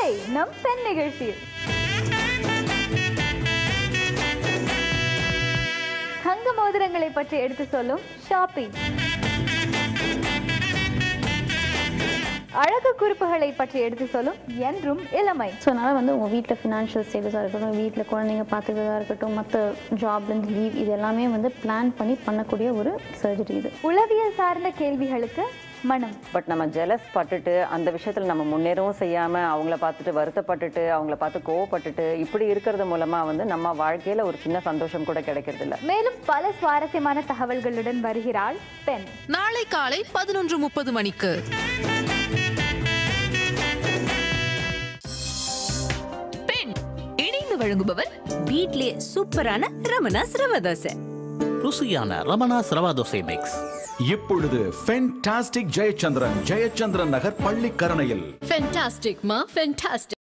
நாளை நம் பெண் நிகழ்ச்சியில் தங்க மோதிரங்களை பற்றி எடுத்து சொல்லும் ஷாப்பிங் அழகு குறிப்புகளை பற்றி எடுத்து சொல்லும் என்றும் இளமை ஸோ அதனால் வந்து உங்கள் வீட்டில் ஃபினான்ஷியல் ஸ்டேட்டஸாக இருக்கட்டும் வீட்டில் குழந்தைங்க பார்த்துக்கிறதா இருக்கட்டும் மற்ற ஜாப்லேருந்து லீவ் இது எல்லாமே வந்து பிளான் பண்ணி பண்ணக்கூடிய ஒரு சர்ஜரி இது உளவியல் சார்ந்த கேள்விகளுக்கு மனம் பட் நம்ம ஜெலஸ் பட்டுட்டு அந்த விஷயத்தில் நம்ம முன்னேறவும் செய்யாமல் அவங்கள பார்த்துட்டு வருத்தப்பட்டுட்டு அவங்கள பார்த்து கோவப்பட்டுட்டு இப்படி இருக்கிறது மூலமாக வந்து நம்ம வாழ்க்கையில் ஒரு சின்ன சந்தோஷம் கூட கிடைக்கிறது இல்ல மேலும் பல சுவாரஸ்யமான தகவல்களுடன் வருகிறாள் பெண் நாளை காலை பதினொன்று முப்பது மணிக்கு பெண் இணைந்து வழங்குபவர் வீட்லயே சூப்பரான ரமணாஸ் ரவா தோசை ருசியான ரமணாஸ் ரவா தோசை மிக்ஸ் இப்பொழுது ஃபென்டாஸ்டிக் ஜெயச்சந்திரன் ஜெயச்சந்திரன் நகர் பள்ளிக்கரணையில் ஃபென்டாஸ்டிக் மா ஃபென்டாஸ்டிக்